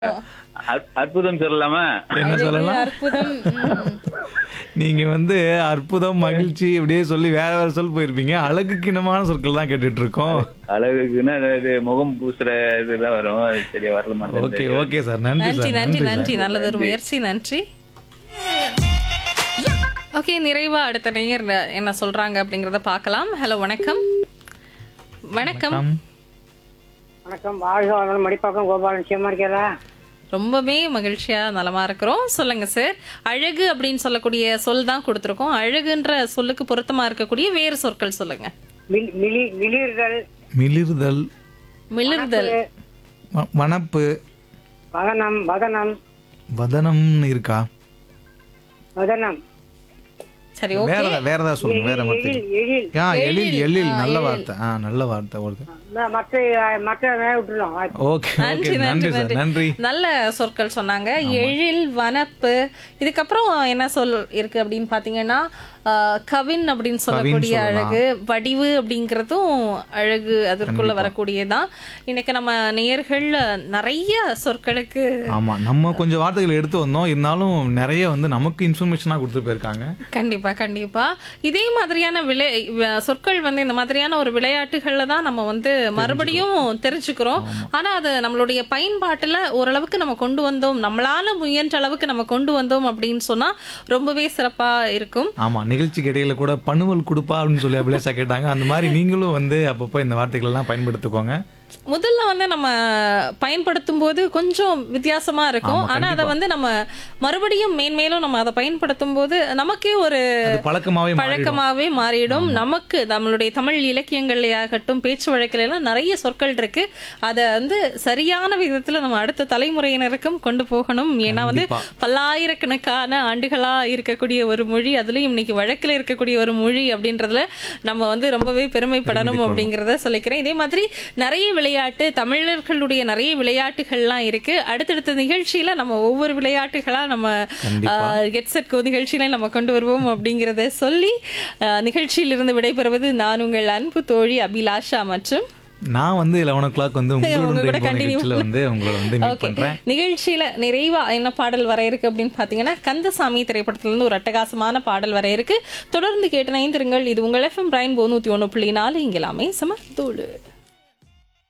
அற்- அற்புதம் சொல்லலாமா என்ன சொல்லலாம் அற்புதம் ம். நீங்க வந்து அற்புதம் மகிழ்ச்சி இப்படியே சொல்லி வேற வேற சொல் போயிருப்பீங்க அழகுக்கு இனமான சொற்கள் தான் கேட்டுட்டு இருக்கோம் அழகுக்குன்னா இது முகம் பூசுற இதுதான் வரும் அது சரியா வரல ஓகே மாட்டேங்குது ஓகே சார் நன்றி நன்றி சார் நன்றி நன்றி நன்றி நல்லது ஒரு முயற்சி நன்றி ஓகே நிறைவா அடுத்த நேயர் என்ன சொல்றாங்க அப்படிங்கறத பார்க்கலாம் ஹலோ வணக்கம் வணக்கம் வணக்கம். வணக்கம் வாழ்க வளமுடன் மடிப்பாக்கம் கோபாலன் நிச்சயமா இருக்கீங்களா ரொம்பவே மகிழ்ச்சியா நலமா இருக்கிறோம் சொல்லுங்க சார் அழகு அப்படின்னு சொல்லக்கூடிய சொல் தான் கொடுத்துருக்கோம் அழகுன்ற சொல்லுக்கு பொருத்தமா இருக்கக்கூடிய வேறு சொற்கள் சொல்லுங்க மில்- மிளி மிளிர்கள் மிளிர்தல் மிளிர்தல் வ- வனப்பு வதனம் வதனம் வதனம்னு இருக்கா வதனம் சரி ஓகே வேற ஏதா- வேற ஏதாவது சொல்லுங்க வேற வார்த்தை எழில் எழில் ஆ எழில் எழில் நல்ல வார்த்தை ஆ நல்ல வார்த்தை வருது ம- மற்ற மற்ற விட்டுலாம் ஓகே நன்றி ஓகே நன்றி நன்றி சார் நன்றி நல்ல சொற்கள் சொன்னாங்க எழில் வனப்பு இதுக்கப்புறம் என்ன சொல் இருக்கு அப்படின்னு பாத்தீங்கன்னா ஆஹ், கவின் அப்படின்னு சொல்லக்கூடிய சொல்லலாம். அழகு வடிவு அப்படிங்கறதும் அழகு அதற்குள்ள வரக்கூடியதான் இன்னைக்கு நம்ம நேயர்கள் நிறைய சொற்களுக்கு ஆமா நம்ம கொஞ்சம் வார்த்தைகள் எடுத்து வந்தோம் இருந்தாலும் நிறைய வந்து நமக்கு இன்ஃபர்மேஷனா கொடுத்து போயிருக்காங்க கண்டிப்பா கண்டிப்பா இதே மாதிரியான விளை வ- சொற்கள் வந்து இந்த மாதிரியான ஒரு விளையாட்டுகள்ல தான் நம்ம வந்து மறுபடியும் தெரிஞ்சுக்கிறோம் ஆனா அது நம்மளுடைய பயன்பாட்டுல ஓரளவுக்கு நம்ம கொண்டு வந்தோம் நம்மளால முயன்ற அளவுக்கு நம்ம கொண்டு வந்தோம் அப்படின்னு சொன்னா ரொம்பவே சிறப்பா இருக்கும் ஆமா நிகழ்ச்சிக்கு இடையில கூட பணுவல் கொடுப்பா அப்படின்னு சொல்லி அபிலேஷா கேட்டாங்க அந்த மாதிரி நீங்களும் வந்து அப்பப்போ இந்த வார்த்தைகள் எல்லாம் பயன்படுத்திக்கோங்க முதல்ல வந்து நம்ம பயன்படுத்தும் போது கொஞ்சம் வித்தியாசமா இருக்கும் ஆமா, ஆனா அதை வந்து நம்ம மறுபடியும் மேன்மேலும் நம்ம அதை பயன்படுத்தும் போது நமக்கே ஒரு அது பழக்கமாவே மாறிடும். பழக்கமாவே மாறிடும் நமக்கு நம்மளுடைய தமிழ் இலக்கியங்களையாகட்டும் பேச்சு வழக்கில எல்லாம் நிறைய சொற்கள் இருக்கு அதை வந்து சரியான விதத்துல நம்ம அடுத்த தலைமுறையினருக்கும் கொண்டு போகணும் ஏன்னா வந்து கண்டிப்பா. பல்லாயிரக்கணக்கான ஆண்டுகளா இருக்கக்கூடிய ஒரு மொழி அதுலயும் இன்னைக்கு வழக்குல இருக்கக்கூடிய ஒரு மொழி அப்படின்றதுல நம்ம வந்து ரொம்பவே பெருமைப்படணும் அப்படிங்கறத சொல்லிக்கிறேன் இதே மாதிரி நிறைய விளையாட்டு தமிழர்களுடைய நிறைய விளையாட்டுகள்லாம் இருக்கு அடுத்தடுத்த நிகழ்ச்சியில நம்ம ஒவ்வொரு விளையாட்டுகளா நம்ம கண்டிப்பா. கெட் செட் கோ நிகழ்ச்சியில நம்ம கொண்டு வருவோம் அப்படிங்கறத சொல்லி அஹ், நிகழ்ச்சியிலிருந்து விடைபெறுவது நான் உங்கள் அன்பு தோழி அபிலாஷா மற்றும் நான் வந்து லெவன் ஓ கிளாக் வந்து உங்க உங்களோட கூட ரெயின்போ continue நிகழ்ச்சியில வந்து உங்களோட வந்து மீட் ஓகே பண்றேன் நிகழ்ச்சியில நிறைவா என்ன பாடல் வர இருக்கு அப்படின்னு பாத்தீங்கன்னா கந்தசாமி திரைப்படத்துல இருந்து ஒரு அட்டகாசமான பாடல் வர இருக்கு தொடர்ந்து கேட்டு நைந்திருங்கள் இது உங்கள் எஃப்எம் பிரைன் நூத்தி ஒண்ணு புள்ளி நாலு இங்கெல்லாமே சம தோழு